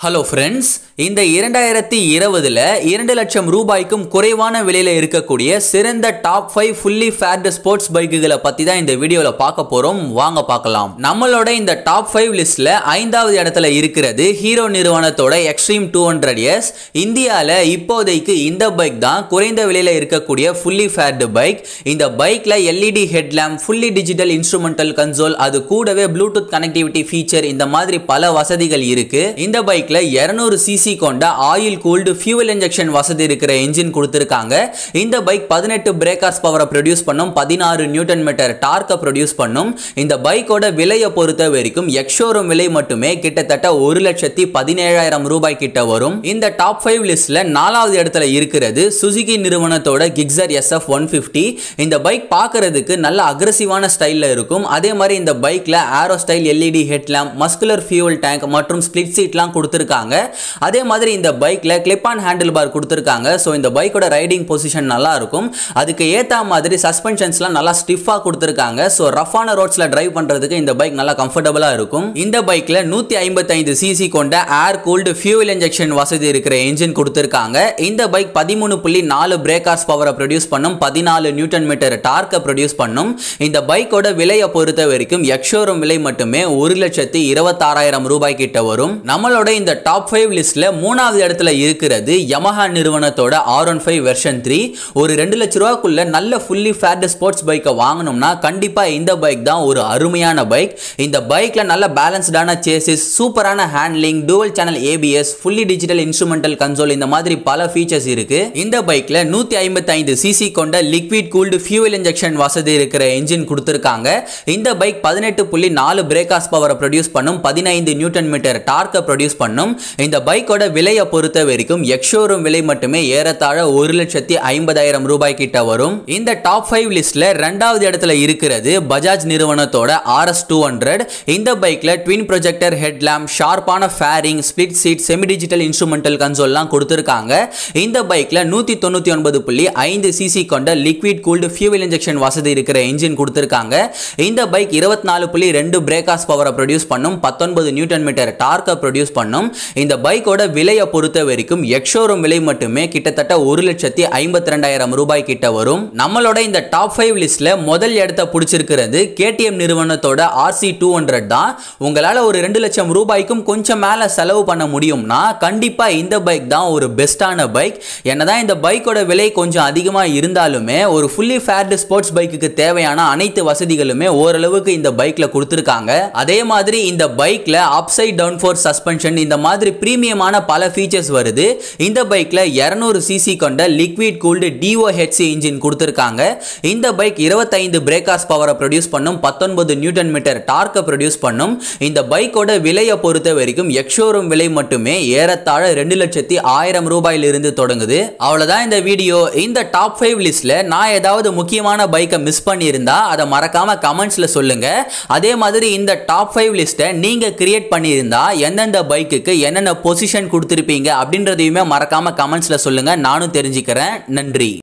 hello friends இந்த இரண்டாயிரத்தி இருபதுல இரண்டு லட்சம் ரூபாய்க்கும் குறைவான விலையில இருக்கக்கூடிய சிறந்த top five fully faired sports பைக்குகளை பத்தி தான் இந்த வீடியோவில் பார்க்க போறோம் வாங்க பார்க்கலாம் நம்மளோட இந்த டாப் ஃபைவ் லிஸ்ட்ல ஐந்தாவது இடத்துல இருக்கிறது ஹீரோ நிறுவனத்தோட எக்ஸ்ட்ரீம் டூ ஹண்ட்ரட் இயர்ஸ் இந்தியாவில் இப்போதைக்கு இந்த பைக் தான் குறைந்த விலையில இருக்கக்கூடிய ஃபுல்லி ஃபேர்டு பைக் இந்த பைக்ல LED headlamp fully digital instrumental console அது கூடவே ப்ளூடூத் கனெக்டிவிட்டி ஃபீச்சர் இந்த மாதிரி பல வசதிகள் இருக்கு இந்த பைக்ல 200 சிசி கொண்ட ஆயில் கூல்டு ஃபியூவல் இன்ஜெக்ஷன் வசதி இருக்கிற என்ஜின் கொடுத்துருக்காங்க இந்த பைக் பதினெட்டு பிரேக்கர்ஸ் பவரை ப்ரொடியூஸ் பண்ணும் பதினாறு நியூட்டன் மீட்டர் டார்க்கை ப்ரொடியூஸ் பண்ணும் இந்த பைக்கோட விலையை பொறுத்த வரைக்கும் எக்ஷோரூம் விலை மட்டுமே கிட்டத்தட்ட ஒரு லட்சத்தி பதினேழாயிரம் ரூபாய் கிட்ட வரும் இந்த டாப் ஃபைவ் லிஸ்ட்ல நாலாவது இடத்துல இருக்கிறது சுசுகி நிறுவனத்தோட கிக்ஸர் எஸ்எஃப் ஒன் ஃபிஃப்டி இந்த பைக் பார்க்கறதுக்கு நல்ல அக்ரஸிவான ஸ்டைலில் இருக்கும் அதே மாதிரி இந்த பைக்ல arrow style LED headlamp muscular fuel tank மற்றும் ஸ்பிளிட் சீட்லாம் கொடுத்துருக்காங்க அதே மாதிரி இந்த பைக்ல கிளிப் ஆன் ஹேண்டில் பார் கொடுத்துருக்காங்க ஸோ இந்த பைக்கோட ரைடிங் பொசிஷன் நல்லா இருக்கும் அதுக்கு ஏற்ற மாதிரி சஸ்பென்ஷன்ஸ்லாம் நல்லா ஸ்டிஃபாக கொடுத்துருக்காங்க ஸோ ரஃபான ரோட்ஸில் டிரைவ் பண்ணுறதுக்கு இந்த பைக் நல்லா கம்ஃபர்டபுளாக இருக்கும் இந்த பைக்கில் நூற்றி ஐம்பத்தைந்து சிசி கொண்ட ஏர் கூல்டு ஃபியூவல் இன்ஜெக்ஷன் வசதி இருக்கிற என்ஜின் கொடுத்துருக்காங்க இந்த பைக் பதிமூணு புள்ளி நாலு பிரேக்கார்ஸ் பவரை ப்ரொடியூஸ் பண்ணும் பதினாலு நியூட்டன் மீட்டர் டார்க்கை ப்ரொடியூஸ் பண்ணும் இந்த பைக்கோட விலையை பொறுத்த வரைக்கும் எக்ஷோரூம் விலை மட்டுமே ஒரு லட்சத்தி இருபத்தாறாயிரம் ரூபாய் கிட்ட வரும் நம்மளோட இந்த டாப் ஃபைவ் லிஸ்ட்ல மூணாவது இடத்துல இருக்கிறது யமஹா நிறுவனத்தோட R one five version three ஒரு ரெண்டு லட்ச ரூபாய்க்குள்ள நல்ல ஃபுல்லி ஃபேர்டு ஸ்போர்ட்ஸ் பைக்கை வாங்கணும்னா கண்டிப்பா இந்த பைக் தான் ஒரு அருமையான பைக் இந்த பைக்ல நல்ல பேலன்ஸ்டான சேசிஸ் சூப்பரான handling dual channel ABS fully digital instrumental console இந்த மாதிரி பல ஃபீச்சர்ஸ் இருக்கு இந்த பைக்ல நூத்தி ஐம்பத்தைந்து சிசி கொண்ட லிக்விட் கூல்டு ஃபியூவல் இன்ஜெக்ஷன் வசதி இருக்கிற என்ஜின் கொடுத்துருக்காங்க இந்த பைக் பதினெட்டு புள்ளி நாலு பிரேக்காஸ் பவரை ப்ரொடியூஸ் பண்ணும் பதினைந்து நியூட்டன் மீட்டர் டார்க்கை ப்ரொடியூஸ் பண்ணும் இந்த பைக்கோட விலையை பொறுத்த வரைக்கும் எக்ஷோரூம் விலை மட்டுமே ஏறத்தாழ ஒரு லட்சத்தி ஐம்பதாயிரம் ரூபாய் கிட்ட வரும் இந்த டாப் ஃபைவ் லிஸ்ட்ல ரெண்டாவது இடத்துல இருக்கிறது பஜாஜ் நிறுவனத்தோட ஆர்எஸ் டூ ஹண்ட்ரட் இந்த பைக்ல ட்வின் ப்ரொஜெக்டர் ஹெட்லாம்ப் ஷார்ப்பான fairing split seat semi digital instrumental கன்சோல்லாம் கொடுத்துருக்காங்க இந்த பைக்ல நூத்தி தொண்ணூத்தி ஒன்பது புள்ளி ஐந்து சிசி கொண்ட லிக்விட் கூல்டு ஃபியூவல் இன்ஜெக்ஷன் வசதி இருக்கிற என்ஜின் கொடுத்துருக்காங்க இந்த பைக் இருபத்தி நாலு புள்ளி ரெண்டு பிரேக்காஸ் பவரை ப்ரொடியூஸ் பண்ணும் பத்தொன்பது நியூட்டன் மீட்டர் டார்க்கை ப்ரொடியூஸ் பண்ணும் இந்த பைக்கோட விலையை பொறுத்த வரைக்கும் எக்ஷோரூம் விலை மட்டுமே கிட்டத்தட்ட ஒரு லட்சத்தி ஐம்பத்தி ரெண்டாயிரம் ரூபாய் கிட்ட வரும் நம்மளோட இந்த டாப் ஃபைவ் லிஸ்ட்ல முதல் இடத்த பிடிச்சிருக்கிறது கேடிஎம் நிறுவனத்தோட ஆர்சி டூ ஹண்ட்ரட் தான் உங்களால் ஒரு ரெண்டு லட்சம் ரூபாய்க்கும் கொஞ்சம் மேலே செலவு பண்ண முடியும்னா கண்டிப்பா இந்த பைக் தான் ஒரு பெஸ்டான பைக் என்னதான் இந்த பைக்கோட விலை கொஞ்சம் அதிகமாக இருந்தாலுமே ஒரு ஃபுல்லி ஃபேர்டு ஸ்போர்ட்ஸ் பைக்குக்கு தேவையான அனைத்து வசதிகளுமே ஓரளவுக்கு இந்த பைக்ல கொடுத்துருக்காங்க அதே மாதிரி இந்த பைக்ல அப்சைட் டவுன் ஃபோர் சஸ்பென்ஷன் இந்த மாதிரி பிரீமியமான பல ஃபீச்சர்ஸ் வருது இந்த பைக்ல 200 சிசி கொண்ட லிக்விட் கூல்டு டிஓஹெச்சி இன்ஜின் கொடுத்துருக்காங்க இந்த பைக் இருபத்தைந்து பிரேக்கார்ஸ் பவரை ப்ரொடியூஸ் பண்ணும் பத்தொன்பது நியூட்டன் மீட்டர் டார்க்கை ப்ரொடியூஸ் பண்ணும் இந்த பைக்கோட விலையை பொறுத்த வரைக்கும் எக்ஷோரூம் விலை மட்டுமே ஏறத்தாழ ரெண்டு லட்சத்தி ஆயிரம் ரூபாயிலிருந்து தொடங்குது அவ்வளவுதான் இந்த வீடியோ இந்த டாப் ஃபைவ் லிஸ்ட்ல நான் ஏதாவது முக்கியமான பைக்கை மிஸ் பண்ணியிருந்தா அதை மறக்காம கமெண்ட்ஸ்ல சொல்லுங்க அதே மாதிரி இந்த டாப் ஃபைவ் லிஸ்ட்டை நீங்க கிரியேட் பண்ணியிருந்தா எந்தெந்த பைக்குக்கு என்னென்ன பொசிஷன் கொடுத்துருப்பீங்க அப்படின்றதையுமே மறக்காம கமெண்ட்ஸ்ல சொல்லுங்க நானும் தெரிஞ்சுக்கிறேன் நன்றி